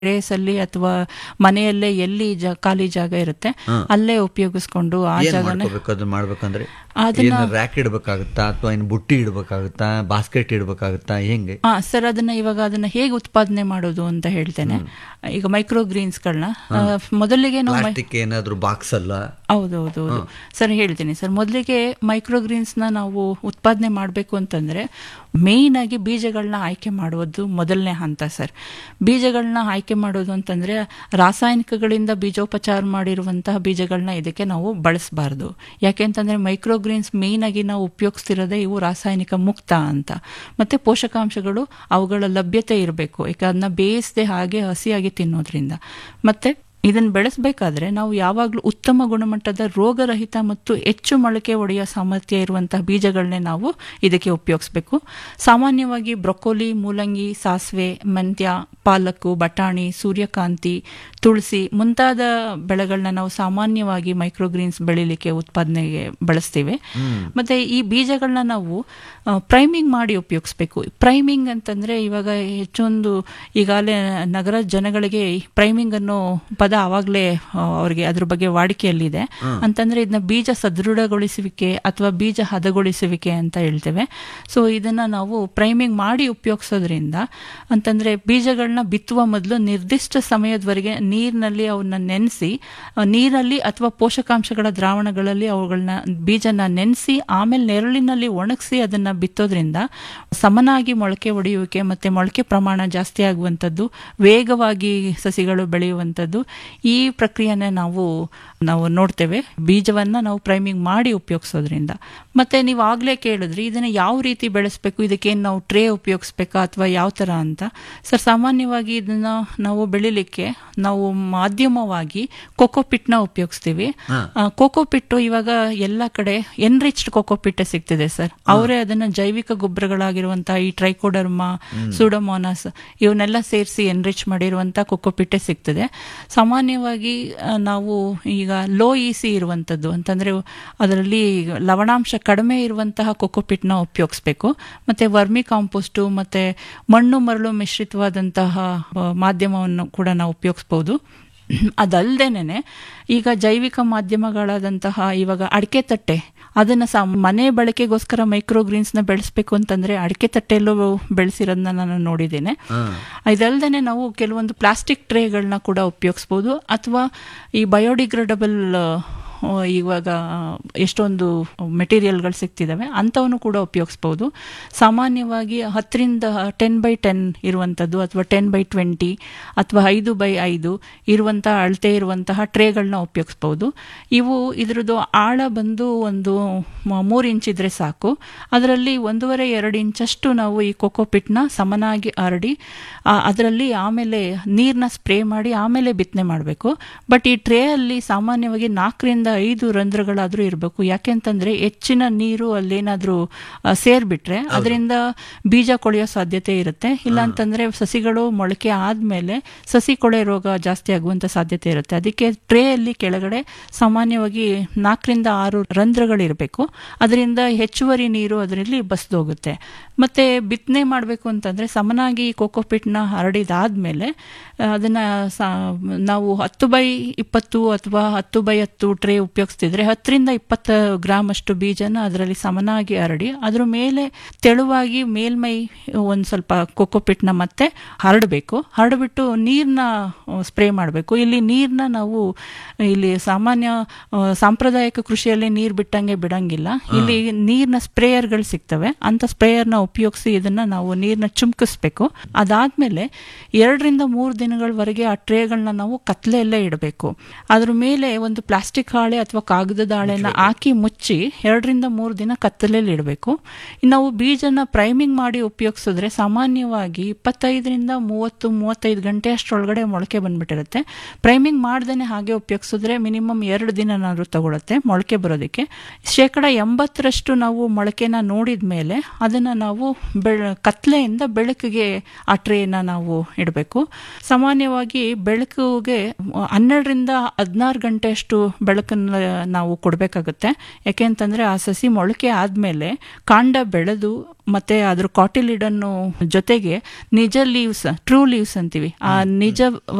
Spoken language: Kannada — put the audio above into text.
ಟೆರೇಸಲ್ಲಿ ಅಥವಾ ಮನೆಯಲ್ಲೇ ಎಲ್ಲಿ ಜ ಖಾಲಿ ಜಾಗ ಇರುತ್ತೆ ಅಲ್ಲೇ ಉಪಯೋಗಿಸ್ಕೊಂಡು ಆ ಏನ್ ಜಾಗನ ಮಾಡ್ಕೋಬೇಕು ಅದನ್ನ ಮಾಡ್ಬೇಕಂದ್ರೆ ಅದನ್ನ- ಏನು ರ್ಯಾಕ್ ಇಡ್ಬೇಕಾಗುತ್ತಾ ಅಥವಾ ಏನು ಬುಟ್ಟಿ ಇಡ್ಬೇಕಾಗುತ್ತಾ ಬಾಸ್ಕೆಟ್ ಇಡ್ಬೇಕಾಗುತ್ತಾ ಹೆಂಗೆ ಹಾ ಸರ್ ಅದನ್ನ ಇವಾಗ ಅದನ್ನ ಹೇಗೆ ಉತ್ಪಾದನೆ ಮಾಡೋದು ಅಂತ ಹೇಳ್ತೇನೆ ಈಗ ಮೈಕ್ರೋ ಗ್ರೀನ್ಸ್ಗಳನ್ನ ಮೊದಲಿಗೆ ನಾವು ಮೈ- ಪ್ಲಾಸ್ಟಿಕ್ ಏನಾದ್ರು ಬಾಕ್ಸ್ ಅಲ್ಲ ಹೌದೌದು ಹೌದು ಸರ್ ಹೇಳ್ತೀನಿ ಸರ್ ಮೊದಲಿಗೆ ಮೈಕ್ರೋಗ್ರೀನ್ಸ್ನ ನಾವು ಉತ್ಪಾದನೆ ಮಾಡಬೇಕು ಅಂತಂದರೆ ಮೇಯ್ನ್ ಆಗಿ ಬೀಜಗಳನ್ನ ಆಯ್ಕೆ ಮಾಡುವುದು ಮೊದಲನೇ ಹಂತ ಸರ್ ಬೀಜಗಳನ್ನ ಆಯ್ಕೆ ಮಾಡೋದು ಅಂತಂದರೆ ರಾಸಾಯನಿಕಗಳಿಂದ ಬೀಜೋಪಚಾರ ಮಾಡಿರುವಂತಹ ಬೀಜಗಳನ್ನ ಇದಕ್ಕೆ ನಾವು ಬಳಸಬಾರ್ದು ಯಾಕೆಂತಂದರೆ ಮೈಕ್ರೋಗ್ರೀನ್ಸ್ ಮೇಯ್ನ್ ಆಗಿ ನಾವು ಉಪಯೋಗಿಸ್ತಿರೋದೇ ಇವು ರಾಸಾಯನಿಕ ಮುಕ್ತ ಅಂತ ಮತ್ತು ಪೋಷಕಾಂಶಗಳು ಅವುಗಳ ಲಭ್ಯತೆ ಇರಬೇಕು ಯಾಕೆ ಅದನ್ನ ಬೇಯಿಸದೆ ಹಾಗೆ ಹಸಿಯಾಗಿ ತಿನ್ನೋದ್ರಿಂದ ಮತ್ತು ಇದನ್ನು ಬೆಳೆಸಬೇಕಾದ್ರೆ ನಾವು ಯಾವಾಗಲೂ ಉತ್ತಮ ಗುಣಮಟ್ಟದ ರೋಗರಹಿತ ಮತ್ತು ಹೆಚ್ಚು ಮೊಳಕೆ ಒಡೆಯುವ ಸಾಮರ್ಥ್ಯ ಇರುವಂತಹ ಬೀಜಗಳನ್ನೇ ನಾವು ಇದಕ್ಕೆ ಉಪಯೋಗಿಸ್ಬೇಕು ಸಾಮಾನ್ಯವಾಗಿ ಬ್ರೊಕೋಲಿ ಮೂಲಂಗಿ ಸಾಸಿವೆ ಮೆಂತ್ಯ ಪಾಲಕ್ಕು ಬಟಾಣಿ ಸೂರ್ಯಕಾಂತಿ ತುಳಸಿ ಮುಂತಾದ ಬೆಳೆಗಳನ್ನ ನಾವು ಸಾಮಾನ್ಯವಾಗಿ ಮೈಕ್ರೋಗ್ರೀನ್ಸ್ ಬೆಳಿಲಿಕ್ಕೆ ಉತ್ಪಾದನೆಗೆ ಬಳಸ್ತೀವಿ ಮತ್ತೆ ಈ ಬೀಜಗಳನ್ನ ನಾವು ಪ್ರೈಮಿಂಗ್ ಮಾಡಿ ಉಪಯೋಗಿಸ್ಬೇಕು ಪ್ರೈಮಿಂಗ್ ಅಂತಂದ್ರೆ ಇವಾಗ ಹೆಚ್ಚೊಂದು ಈಗಾಗಲೇ ನಗರ ಜನಗಳಿಗೆ ಪ್ರೈಮಿಂಗ್ ಅನ್ನೋ ಪದ ಆವಾಗಲೇ ಅವ್ರಿಗೆ ಅದ್ರ ಬಗ್ಗೆ ವಾಡಿಕೆಯಲ್ಲಿದೆ ಅಂತಂದ್ರೆ ಇದನ್ನ ಬೀಜ ಸದೃಢಗೊಳಿಸುವಿಕೆ ಅಥವಾ ಬೀಜ ಹದಗೊಳಿಸುವಿಕೆ ಅಂತ ಹೇಳ್ತೇವೆ ಸೊ ಇದನ್ನ ನಾವು ಪ್ರೈಮಿಂಗ್ ಮಾಡಿ ಉಪಯೋಗಿಸೋದ್ರಿಂದ ಅಂತಂದ್ರೆ ಬೀಜಗಳನ್ನ ಬಿತ್ತುವ ಮೊದಲು ನಿರ್ದಿಷ್ಟ ಸಮಯದವರೆಗೆ ನೀರಿನಲ್ಲಿ ಅವನ್ನ ನೆನೆಸಿ ನೀರಲ್ಲಿ ಅಥವಾ ಪೋಷಕಾಂಶಗಳ ದ್ರಾವಣಗಳಲ್ಲಿ ಅವುಗಳನ್ನ ಬೀಜನ ನೆನೆಸಿ ಆಮೇಲೆ ನೆರಳಿನಲ್ಲಿ ಒಣಗಿಸಿ ಅದನ್ನ ಬಿತ್ತೋದ್ರಿಂದ ಸಮನಾಗಿ ಮೊಳಕೆ ಒಡೆಯುವಿಕೆ ಮತ್ತೆ ಮೊಳಕೆ ಪ್ರಮಾಣ ಜಾಸ್ತಿ ಆಗುವಂಥದ್ದು ವೇಗವಾಗಿ ಸಸಿಗಳು ಬೆಳೆಯುವಂಥದ್ದು ಈ ಪ್ರಕ್ರಿಯೆನ ನಾವು ನಾವು ನೋಡ್ತೇವೆ ಬೀಜವನ್ನ ನಾವು ಪ್ರೈಮಿಂಗ್ ಮಾಡಿ ಉಪಯೋಗಿಸೋದ್ರಿಂದ ಮತ್ತೆ ನೀವು ಆಗ್ಲೇ ಕೇಳಿದ್ರಿ ಇದನ್ನ ಯಾವ ರೀತಿ ಬೆಳೆಸ್ಬೇಕು ಇದಕ್ಕೇನು ನಾವು ಟ್ರೇ ಉಪಯೋಗಿಸ್ಬೇಕಾ ಅಥವಾ ಯಾವ ತರ ಅಂತ ಸರ್ ಸಾಮಾನ್ಯವಾಗಿ ಇದನ್ನ ನಾವು ಬೆಳಿಲಿಕ್ಕೆ ನಾವು ಮಾಧ್ಯಮವಾಗಿ ಕೋಕೋಪಿಟ್ನ ಉಪಯೋಗಿಸ್ತೀವಿ ಕೋಕೋಪಿಟ್ಟು ಇವಾಗ ಎಲ್ಲ ಕಡೆ ಎನ್ರಿಚ್ಡ್ ಕೋಕೋಪಿಟ್ಟೆ ಸಿಗ್ತಿದೆ ಸರ್ ಅವರೇ ಅದನ್ನ ಜೈವಿಕ ಗೊಬ್ಬರಗಳಾಗಿರುವಂತಹ ಈ ಟ್ರೈಕೋಡರ್ಮಾ ಸೂಡೋಮೋನಾಸ್ ಇವನ್ನೆಲ್ಲ ಸೇರಿಸಿ ಎನ್ರಿಚ್ ಮಾಡಿರುವಂತ ಕೋಕೋಪಿಟ್ಟೆ ಸಿಗ್ತದೆ ಸಾಮಾನ್ಯವಾಗಿ ಆ, ನಾವು ಈಗ ಲೋ ಇಸಿ ಇರುವಂಥದ್ದು ಅಂತಂದ್ರೆ ಅದರಲ್ಲಿ ಲವಣಾಂಶ ಕಡಿಮೆ ಇರುವಂತಹ ಕೋಕೋಪಿಟ್ನ ಉಪಯೋಗಿಸ್ಬೇಕು ಮತ್ತೆ ವರ್ಮಿ ಕಾಂಪೋಸ್ಟು ಮತ್ತೆ ಮಣ್ಣು ಮರಳು ಮಿಶ್ರಿತವಾದಂತಹ ಆ, ಮಾಧ್ಯಮವನ್ನು ಕೂಡ ನಾವು ಉಪಯೋಗಿಸ್ಬೋದು ಅದಲ್ದೇನೆ ಈಗ ಜೈವಿಕ ಮಾಧ್ಯಮಗಳಾದಂತಹ ಇವಾಗ ಅಡಿಕೆ ತಟ್ಟೆ ಅದನ್ನ ಸಹ ಮನೆ ಬಳಕೆಗೋಸ್ಕರ ಮೈಕ್ರೋಗ್ರೀನ್ಸ್ನ ಬೆಳೆಸ್ಬೇಕು ಅಂತಂದ್ರೆ ಅಡಿಕೆ ತಟ್ಟೆಯಲ್ಲೂ ಬೆಳೆಸಿರೋದನ್ನ ನಾನು ನೋಡಿದ್ದೇನೆ ಇದಲ್ದೇನೆ ನಾವು ಕೆಲವೊಂದು ಪ್ಲಾಸ್ಟಿಕ್ ಟ್ರೇಗಳನ್ನ ಕೂಡ ಉಪಯೋಗಿಸ್ಬೋದು ಅಥವಾ ಈ ಬಯೋಡಿಗ್ರೇಡಬಲ್ ಇವಾಗ ಎಷ್ಟೊಂದು ಮೆಟೀರಿಯಲ್ಗಳು ಸಿಗ್ತಿದ್ದಾವೆ ಅಂಥವನ್ನು ಕೂಡ ಉಪಯೋಗಿಸ್ಬೋದು ಸಾಮಾನ್ಯವಾಗಿ ಹತ್ತರಿಂದ ಟೆನ್ ಬೈ ಟೆನ್ ಇರುವಂಥದ್ದು ಅಥವಾ ಟೆನ್ ಬೈ ಟ್ವೆಂಟಿ ಅಥವಾ ಐದು ಬೈ ಐದು ಇರುವಂತಹ ಅಳತೆ ಇರುವಂತಹ ಟ್ರೇಗಳನ್ನ ಉಪಯೋಗಿಸ್ಬೋದು ಇವು ಇದ್ರದ್ದು ಆಳ ಬಂದು ಒಂದು ಮ- ಮೂರು ಇಂಚ್ ಇದ್ರೆ ಸಾಕು ಅದರಲ್ಲಿ ಒಂದೂವರೆ ಎರಡು ಇಂಚಷ್ಟು ನಾವು ಈ ಕೋಕೋಪಿಟ್ನ ಸಮನಾಗಿ ಹರಡಿ ಅದರಲ್ಲಿ ಆಮೇಲೆ ನೀರನ್ನ ಸ್ಪ್ರೇ ಮಾಡಿ ಆಮೇಲೆ ಬಿತ್ತನೆ ಮಾಡಬೇಕು ಬಟ್ ಈ ಟ್ರೇ ಅಲ್ಲಿ ಸಾಮಾನ್ಯವಾಗಿ ನಾಲ್ಕರಿಂದ ಐದು ರಂಧ್ರಗಳಾದ್ರೂ ಇರಬೇಕು ಯಾಕೆಂತಂದ್ರೆ ಹೆಚ್ಚಿನ ನೀರು ಅಲ್ಲೇನಾದ್ರೂ ಆ, ಸೇರ್ಬಿಟ್ರೆ ಅದರಿಂದ ಬೀಜ ಕೊಳೆಯೋ ಸಾಧ್ಯತೆ ಇರುತ್ತೆ ಇಲ್ಲ ಅಂತಂದ್ರೆ ಸಸಿಗಳು ಮೊಳಕೆ ಆದ್ಮೇಲೆ ಸಸಿ ಕೊಳೆ ರೋಗ ಜಾಸ್ತಿ ಆಗುವಂತ ಸಾಧ್ಯತೆ ಇರುತ್ತೆ ಅದಕ್ಕೆ ಟ್ರೇ ಅಲ್ಲಿ ಕೆಳಗಡೆ ಸಾಮಾನ್ಯವಾಗಿ ನಾಲ್ಕರಿಂದ ಆರು ರಂಧ್ರಗಳಿರಬೇಕು ಅದರಿಂದ ಹೆಚ್ಚುವರಿ ನೀರು ಅದರಲ್ಲಿ ಬಸ್ದೋಗುತ್ತೆ ಮತ್ತೆ ಬಿತ್ತನೆ ಮಾಡಬೇಕು ಅಂತಂದ್ರೆ ಸಮನಾಗಿ ಕೋಕೋಪಿಟ್ನ ಹರಡಿದಾದ್ಮೇಲೆ ಆ, ಅದನ್ನ ಸಾ- ನಾವು ಹತ್ತು ಬೈ ಇಪ್ಪತ್ತು ಅಥವಾ ಹತ್ತು ಬೈ ಹತ್ತು ಟ್ರೇ ಉಪಯೋಗಿಸ್ತಿದ್ರೆ ಹತ್ತರಿಂದ ಇಪ್ಪತ್ತು ಗ್ರಾಮ್ ಅಷ್ಟು ಬೀಜನ ಅದರಲ್ಲಿ ಸಮನಾಗಿ ಹರಡಿ ಅದ್ರ ಮೇಲೆ ತೆಳುವಾಗಿ ಮೇಲ್ಮೈ ಒಂದು ಸ್ವಲ್ಪ ಕೋಕೋಪಿಟ್ನ ಮತ್ತೆ ಹರಡಬೇಕು ಹರಡ್ಬಿಟ್ಟು ನೀರನ್ನ ಸ್ಪ್ರೇ ಮಾಡಬೇಕು ಇಲ್ಲಿ ನೀರನ್ನ ನಾವು ಇಲ್ಲಿ ಸಾಮಾನ್ಯ ಆ, ಸಾಂಪ್ರದಾಯಿಕ ಕೃಷಿಯಲ್ಲಿ ನೀರು ಬಿಟ್ಟಂಗೆ ಬಿಡಂಗಿಲ್ಲ ಇಲ್ಲಿ ನೀರಿನ ಸ್ಪ್ರೇಯರ್ಗಳು ಸಿಗ್ತವೆ ಅಂತ ಸ್ಪ್ರೇಯರ್ನ ಉಪಯೋಗಿಸಿ ಇದನ್ನ ನಾವು ನೀರನ್ನ ಚುಮ್ಕಿಸ್ಬೇಕು ಅದಾದ್ಮೇಲೆ ಎರಡರಿಂದ ಮೂರು ದಿನಗಳವರೆಗೆ ಆ ಟ್ರೇಗಳನ್ನ ನಾವು ಕತ್ಲೆಯಲ್ಲೇ ಇಡಬೇಕು ಅದ್ರ ಮೇಲೆ ಒಂದು ಪ್ಲಾಸ್ಟಿಕ್ ಹಾಳೆ ಅಥವಾ ಕಾಗದದ ಹಾಳೆನ ಹಾಕಿ ಮುಚ್ಚಿ ಎರಡರಿಂದ ಮೂರು ದಿನ ಕತ್ತಲಲ್ಲಿ ಇಡಬೇಕು ನಾವು ಬೀಜನ ಪ್ರೈಮಿಂಗ್ ಮಾಡಿ ಉಪಯೋಗಿಸಿದ್ರೆ ಸಾಮಾನ್ಯವಾಗಿ ಇಪ್ಪತ್ತೈದರಿಂದ ಮೂವತ್ತು ಮೂವತ್ತೈದು ಗಂಟೆ ಅಷ್ಟರೊಳಗಡೆ ಮೊಳಕೆ ಬಂದ್ಬಿಟ್ಟಿರುತ್ತೆ ಪ್ರೈಮಿಂಗ್ ಮಾಡ್ದೇನೆ ಹಾಗೆ ಉಪಯೋಗಿಸಿದ್ರೆ ಮಿನಿಮಮ್ ಎರಡು ದಿನನಾದ್ರೂ ತಗೊಳುತ್ತೆ ಮೊಳಕೆ ಬರೋದಕ್ಕೆ ಶೇಕಡ ಎಂಬತ್ತರಷ್ಟು ನಾವು ಮೊಳಕೆನ ನೋಡಿದ ಮೇಲೆ ಅದನ್ನ ನಾವು ಬೆಳ ಕತ್ಲೆಯಿಂದ ಬೆಳಕಿಗೆ ಆ ಟ್ರೇನ ನಾವು ಇಡಬೇಕು ಸಾಮಾನ್ಯವಾಗಿ ಬೆಳಕಿಗೆ ಹನ್ನೆರಡರಿಂದ ಹದಿನಾರು ಗಂಟೆ ಅಷ್ಟು ಬೆಳಕನ್ನ ಅನ್ನು ನಾವು ಕೊಡಬೇಕಾಗುತ್ತೆ ಯಾಕೆ ಅಂತಂದರೆ ಆ ಸಸಿ ಮೊಳಕೆ ಆದಮೇಲೆ ಕಾಂಡ ಬೆಳೆದು ಮತ್ತೆ ಅದ್ರ ಕಾಟಿಲಿಡನ್ನು ಜೊತೆಗೆ ನಿಜ ಲೀವ್ಸ್ ಟ್ರೂ ಲೀವ್ಸ್ ಅಂತೀವಿ ಆ ನಿಜ